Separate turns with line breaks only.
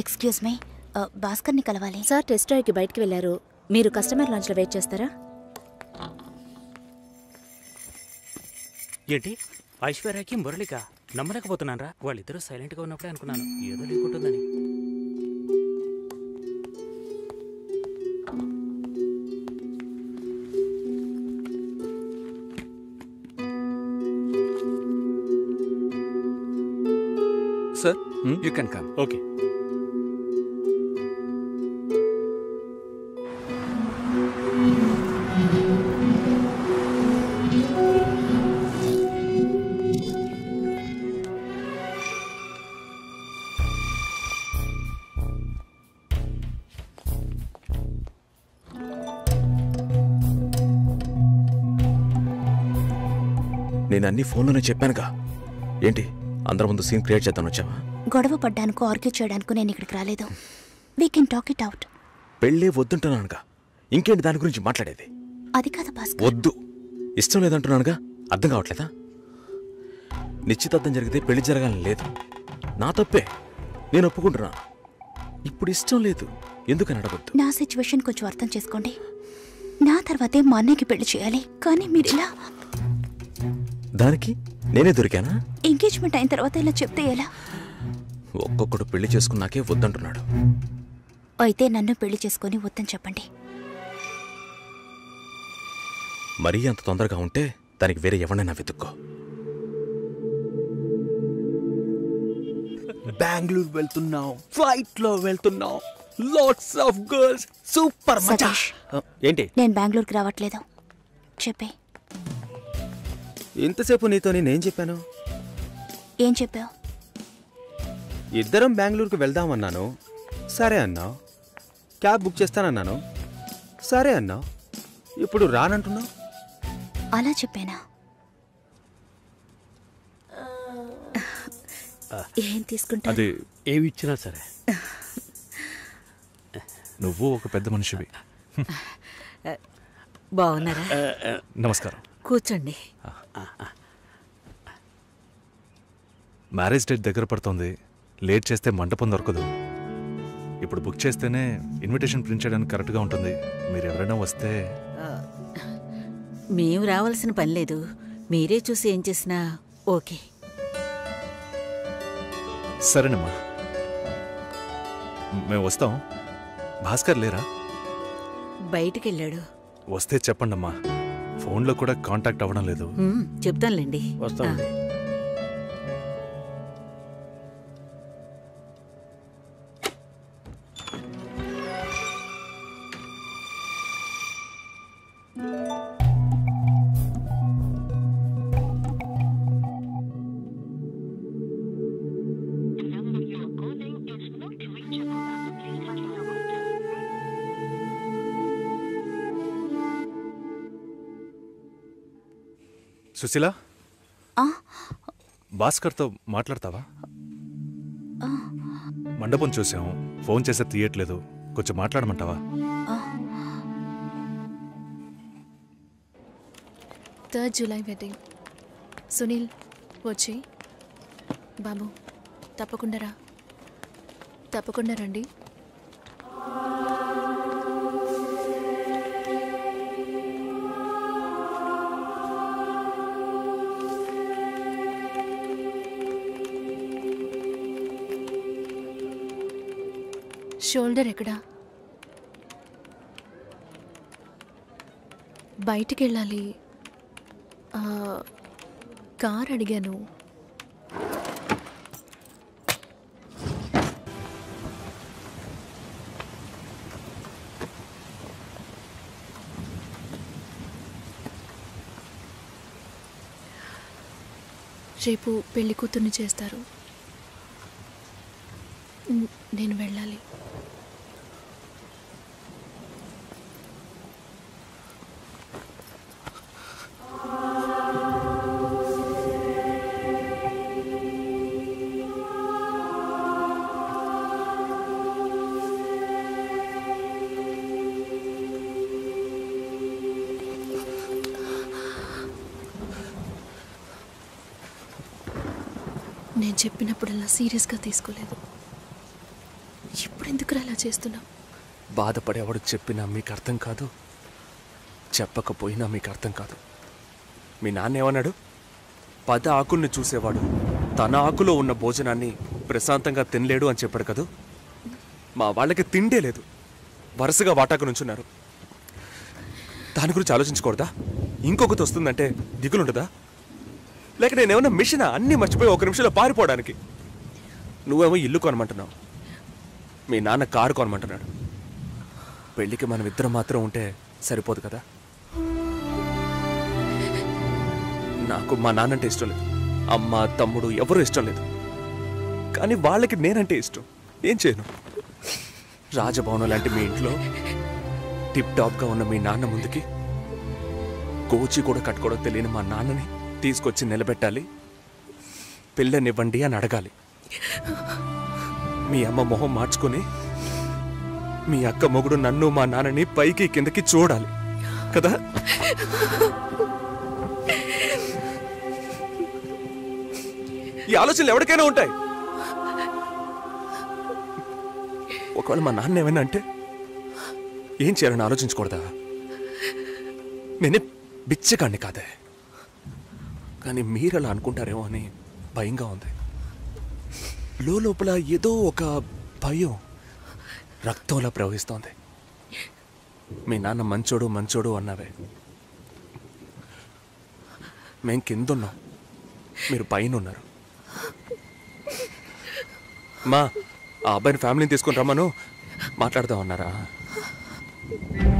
Excuse me భాస్కర్ని కలవాలి
sir test డ్రైవ్కి బయటికి వెళ్ళారు మీరు కస్టమర్ లాంచ్లో వెయిట్ చేస్తారా
ఏంటి ఐశ్వర్యకి మురళిక నమ్మలేకపోతున్నారా వాళ్ళిద్దరూ సైలెంట్గా ఉన్నప్పుడే అనుకున్నాను ఏదో లేకుంటుందని
sir you can come
okay
నేను అన్ని ఫోన్లోనే చెప్పానుగా ఏంటి అందరి ముందు సీన్ క్రియేట్ చేద్దాం వచ్చావా
గొడవ పడ్డానుకో ఆర్గ్యూ చేయడానికి నేను ఇక్కడికి రాలేదు we can talk it out
పెళ్ళే వద్దుంటున్నానుగా ఇంకేంటి దాని గురించి మాట్లాడేది
అది కాదు భాస్కర్
వద్దు ఇష్టం లేదంటున్నానుగా అర్థం కావట్లేదా నిశ్చితార్థం జరిగితే పెళ్లి జరగాలని లేదు నా తప్పే నేను ఒప్పుకుంటున్నా ఇప్పుడు ఇష్టం లేదు ఎందుకని అడగొద్దు
నా సిచ్యువేషన్ కొంచెం అర్థం చేసుకోండి నా తర్వాతే మా అన్నయ్యకి పెళ్లి చేయాలి కానీ మీరు ఇలా
దానికి నేనే దొరికానా
ఎంగేజ్మెంట్ అయిన తర్వాత ఇలా చెప్తే ఎలా
ఒక్కొక్కడు పెళ్లి చేసుకున్నాకే వద్దంటున్నాడు
అయితే నన్ను పెళ్లి చేసుకొని వద్దని చెప్పండి
మరీ అంత తొందరగా ఉంటే దానికి వేరే ఎవరినైనా వెతుక్కో
బెంగళూరు వెళ్తున్నాం ఫ్లైట్ లో వెళ్తున్నాం లాట్స్ ఆఫ్ గర్ల్స్ సూపర్ మచా
సతీష్.
ఏంటి
నేను బెంగళూరుకి రావట్లేదు చెప్పే
ఇంతసేపు నీతో నేనేం చెప్పాను
ఏం చెప్పావు
ఇద్దరం బెంగళూరుకు వెళ్దామన్నాను సరే అన్నావు క్యాబ్ బుక్ చేస్తానన్నాను సరే అన్నావు ఇప్పుడు రానంటున్నావు
అలా చెప్పానా
ఏం తీసుకుంటారు
అది
ఏమి ఇచ్చినా సరే
నువ్వు ఒక పెద్ద మనిషివి
బాగున్నారా
నమస్కారం
కూర్చోండి
మ్యారేజ్ డేట్ దగ్గర పడుతోంది లేట్ చేస్తే మంటపం దొరకదు ఇప్పుడు బుక్ చేస్తేనే ఇన్విటేషన్ ప్రింట్ చేయడానికి కరెక్ట్గా ఉంటుంది మీరు ఎవరైనా వస్తే
మేము రావాల్సిన పని లేదు మీరే చూసి ఏం చేసినా ఓకే
సరేనమ్మా మేము వస్తాం భాస్కర్ లేరా
బయటికి వెళ్ళాడు
వస్తే చెప్పండమ్మా ఫోన్లో కూడా కాంటాక్ట్ అవ్వడం లేదు
ఉమ్, చెప్తానులేండి
వస్తామండి
సుశీల
ఆ,
భాస్కర్తో మాట్లాడతావా మండపం చూసాం ఫోన్ చేస్తే తీయట్లేదు కొంచెం మాట్లాడమంటావా
థర్డ్ జూలై వెడ్డింగ్ సునీల్ వచ్చి బాబు తప్పకుండా రా తప్పకుండా రండి షోల్డర్ ఎక్కడా బయటికి వెళ్ళాలి ఆ, కార్ అడిగాను రేపు పెళ్లి కూతుర్ని చేస్తారు న్- నేను వెళ్ళాలి నేను చెప్పినప్పుడల్లా సీరియస్గా తీసుకోలేదు ఎందుకు అలా చేస్తున్నావు
బాధపడేవాడు చెప్పినా మీకు అర్థం కాదు చెప్పకపోయినా మీకు అర్థం కాదు మీ నాన్న ఏమన్నాడు పద ఆకుల్ని చూసేవాడు తన ఆకులో ఉన్న భోజనాన్ని ప్రశాంతంగా తినలేడు అని చెప్పాడు కదూ మా వాళ్ళకి తిండే లేదు వరుసగా వాటాకు నుంచున్నారు దాని గురించి ఆలోచించకూడదా ఇంకొకటి వస్తుందంటే దిగులుండదా లేక నేనేమన్నా మిషన్ అన్నీ మర్చిపోయి ఒక నిమిషంలో పారిపోవడానికి నువ్వేమో ఇల్లు కొనమంటున్నావు మీ నాన్న కారు కొనమంటున్నాడు పెళ్ళికి మనం ఇద్దరం మాత్రం ఉంటే సరిపోదు కదా నాకు మా నాన్నంటే ఇష్టం లేదు అమ్మ తమ్ముడు ఎవరు ఇష్టం లేదు కానీ వాళ్ళకి నేనంటే ఇష్టం ఏం చేయను రాజభవనం లాంటి మీ ఇంట్లో టిప్ టాప్గా ఉన్న మీ నాన్న ముందుకి కోచి కూడా కట్టుకోవడం తెలియని మా నాన్నని తీసుకొచ్చి నిలబెట్టాలి పిల్లనివ్వండి అని అడగాలి మీ అమ్మ మొహం మార్చుకొని మీ అక్క మొగుడు నన్ను మా నాన్నని పైకి కిందకి చూడాలి కదా ఈ ఆలోచనలు ఎవరికైనా ఉంటాయి ఒకవేళ మా నాన్న ఏమైనా అంటే ఏం చేయాలని ఆలోచించకూడదా నేనే బిచ్చగాడిని కాదే కానీ మీరు అలా అనుకుంటారేమో అని భయంగా ఉంది లోపల ఏదో ఒక భయం రక్తంలా ప్రవహిస్తోంది మీ నాన్న మంచోడు మంచోడు అన్నావే మేం కిందున్నాం మీరు పైన ఉన్నారు మా ఆ అబ్బాయిని ఫ్యామిలీని తీసుకుని రమ్మను మాట్లాడదాం అన్నారా